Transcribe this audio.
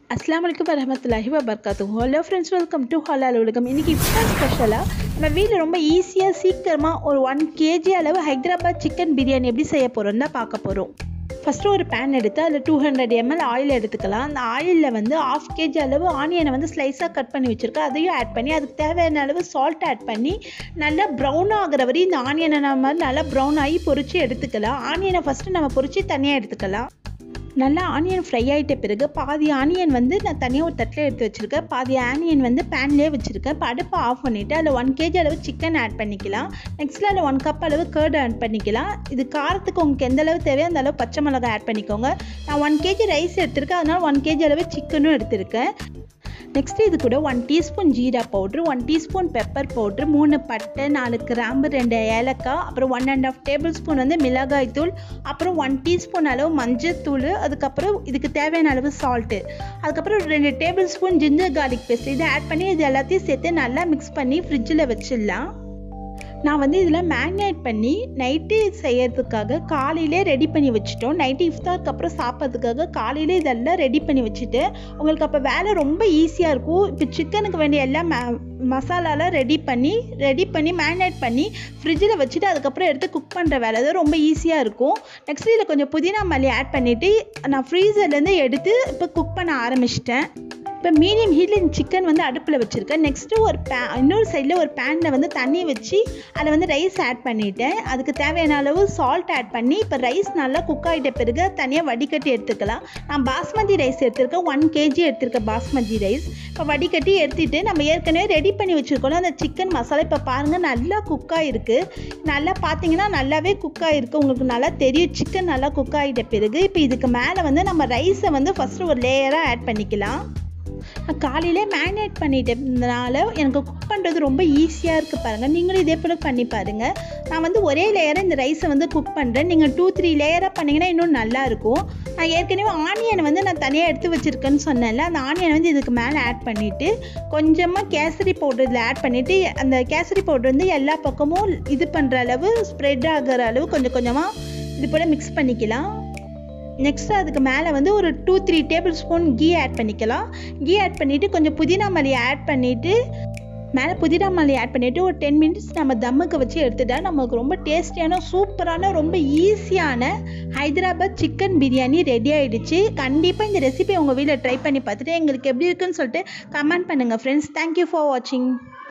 அஸ்லாம் வலைக்கம் வரமத்துல்லாஹி வபர்காத்து hello friends welcome to Halal Ulagam இன்றைக்கி இப்போ ஸ்பெஷலாக நம்ம வீட்டில் ரொம்ப ஈஸியாக சீக்கிரமாக ஒரு ஒன் கேஜி அளவு ஹைதராபாத் சிக்கன் பிரியாணி எப்படி செய்ய போகிறோம் தான் பார்க்க போகிறோம் ஃபஸ்ட்டு ஒரு பேன் எடுத்து அதில் டூ ஹண்ட்ரட் எம்எல் ஆயில் எடுத்துக்கலாம் அந்த ஆயிலில் வந்து ஆஃப் கேஜி அளவு ஆனியனை வந்து ஸ்லைஸாக கட் பண்ணி வச்சுருக்கேன் அதையும் ஆட் பண்ணி அதுக்கு தேவையான அளவு சால்ட் ஆட் பண்ணி நல்லா ப்ரௌன் ஆகிற வரையும் இந்த ஆனியனை நம்ம நல்லா ப்ரௌன் ஆகி பொரித்து எடுத்துக்கலாம் ஆனியனை ஃபஸ்ட்டு நம்ம பொரித்து தனியாக எடுத்துக்கலாம் நல்லா ஆனியன் ஃப்ரை ஆகிட்ட பிறகு பாதி ஆனியன் வந்து நான் தனியாக ஒரு தட்டில் எடுத்து வச்சுருக்கேன் பாதி ஆனியன் வந்து பேன்லேயே வச்சுருக்கேன் இப்போ அடுப்பை ஆஃப் பண்ணிவிட்டு அதில் ஒன் கேஜி அளவு சிக்கன் ஆட் பண்ணிக்கலாம் நெக்ஸ்ட்டில் அதில் ஒன் கப் அளவு கேர்டு ஆட் பண்ணிக்கலாம் இது காரத்துக்கு உங்களுக்கு எந்த அளவு தேவையோ அந்த அளவு பச்சை மிளகாய் ஆட் பண்ணிக்கோங்க நான் ஒன் கேஜி ரைஸ் எடுத்திருக்கேன் அதனால் ஒன் கேஜி அளவு சிக்கனும் எடுத்திருக்கேன் நெக்ஸ்ட் இது கூட one teaspoon jeera powder one teaspoon pepper powder மூணு பட்டை நாலு கிராம்பு ரெண்டு ஏலக்காய் அப்புறம் one and half tablespoon வந்து மிளகாய் தூள் அப்புறம் ஒன் டீஸ்பூன் அளவு மஞ்சள் தூள் அதுக்கப்புறம் இதுக்கு தேவையான அளவு சால்ட்டு அதுக்கப்புறம் ரெண்டு tablespoon ginger garlic paste இதை ஆட் பண்ணி இது எல்லாத்தையும் சேர்த்து நல்லா மிக்ஸ் பண்ணி ஃப்ரிட்ஜில் வச்சிடலாம் நான் வந்து இதில் மேரினேட் பண்ணி நைட்டு செய்யறதுக்காக காலையிலே ரெடி பண்ணி வச்சுட்டோம் நைட்டு இஃப்தாருக்கு அப்புறம் சாப்பிட்றதுக்காக காலையிலே இதெல்லாம் ரெடி பண்ணி வச்சுட்டு உங்களுக்கு அப்போ வேலை ரொம்ப ஈஸியாக இருக்கும் இப்போ சிக்கனுக்கு வேண்டிய எல்லா ம மசாலாலாம் ரெடி பண்ணி ரெடி பண்ணி மேரினேட் பண்ணி ஃப்ரிட்ஜில் வச்சுட்டு அதுக்கப்புறம் எடுத்து குக் பண்ணுற வேலை தான் ரொம்ப ஈஸியாக இருக்கும் நெக்ஸ்ட் இதில் கொஞ்சம் புதினா மல்லி ஆட் பண்ணிவிட்டு நான் ஃப்ரீசர்லேருந்து எடுத்து இப்போ குக் பண்ண ஆரம்பிச்சிட்டேன் இப்போ மீடியம் ஹீட்டில் இந்த சிக்கன் வந்து அடுப்பில் வச்சுருக்கேன் நெக்ஸ்ட்டு ஒரு பே இன்னொரு சைடில் ஒரு பேனில் வந்து தண்ணி வச்சு அதில் வந்து ரைஸ் ஆட் பண்ணிவிட்டேன் அதுக்கு தேவையான அளவு சால்ட் ஆட் பண்ணி இப்போ ரைஸ் நல்லா குக் ஆகிட்ட பிறகு தனியாக வடிகட்டி எடுத்துக்கலாம் நான் பாஸ்மதி ரைஸ் எடுத்திருக்கேன் ஒன் கேஜி எடுத்திருக்கேன் பாஸ்மதி ரைஸ் இப்போ வடிகட்டி எடுத்துகிட்டு நம்ம ஏற்கனவே ரெடி பண்ணி வச்சுருக்கோம் அந்த சிக்கன் மசாலா இப்போ பாருங்கள் நல்லா குக் ஆகிருக்கு நல்லா பார்த்தீங்கன்னா நல்லாவே குக் ஆகிருக்கு உங்களுக்கு நல்லா தெரியும் சிக்கன் நல்லா குக் ஆகிட்ட பிறகு இப்போ இதுக்கு மேலே வந்து நம்ம ரைஸை வந்து ஃபஸ்ட்டு ஒரு லேயராக ஆட் பண்ணிக்கலாம் நான் காலையிலே மேரினேட் பண்ணிட்டதுனால எனக்கு குக் பண்ணுறது ரொம்ப ஈஸியாக இருக்குது பாருங்கள் நீங்களும் இதே போல் பண்ணி பாருங்கள் நான் வந்து ஒரே லேயராக இந்த ரைஸை வந்து குக் பண்ணுறேன் நீங்கள் டூ த்ரீ லேயராக பண்ணிங்கன்னா இன்னும் நல்லாயிருக்கும் நான் ஏற்கனவே ஆனியனை வந்து நான் தனியாக எடுத்து வச்சுருக்கேன்னு சொன்னேன்ல அந்த ஆனியனை வந்து இதுக்கு மேலே ஆட் பண்ணிவிட்டு கொஞ்சமாக கேசரி பவுடர் இதில் ஆட் பண்ணிவிட்டு அந்த கேசரி பவுடர் வந்து எல்லா பக்கமும் இது பண்ணுற அளவு ஸ்ப்ரெட் ஆகிற அளவு கொஞ்சம் கொஞ்சமாக இது போல் மிக்ஸ் பண்ணிக்கலாம் நெக்ஸ்ட் அதுக்கு மேலே வந்து ஒரு two three tablespoon ghee add பண்ணிக்கலாம் கீ ஆட் பண்ணிவிட்டு கொஞ்சம் புதினா மல்லி ஆட் பண்ணிவிட்டு மேலே புதினா மல்லி ஆட் பண்ணிவிட்டு ஒரு டென் மினிட்ஸ் நம்ம தம்முக்கு வச்சு எடுத்துட்டா நமக்கு ரொம்ப டேஸ்டியான சூப்பரான ரொம்ப ஈஸியான ஹைதராபாத் சிக்கன் பிரியாணி ரெடி ஆகிடுச்சு கண்டிப்பாக இந்த ரெசிபி உங்கள் வீட்டில் ட்ரை பண்ணி பார்த்துட்டு எங்களுக்கு எப்படி இருக்குன்னு சொல்லிட்டு கமெண்ட் பண்ணுங்கள் ஃப்ரெண்ட்ஸ் தேங்க்யூ ஃபார் வாட்சிங்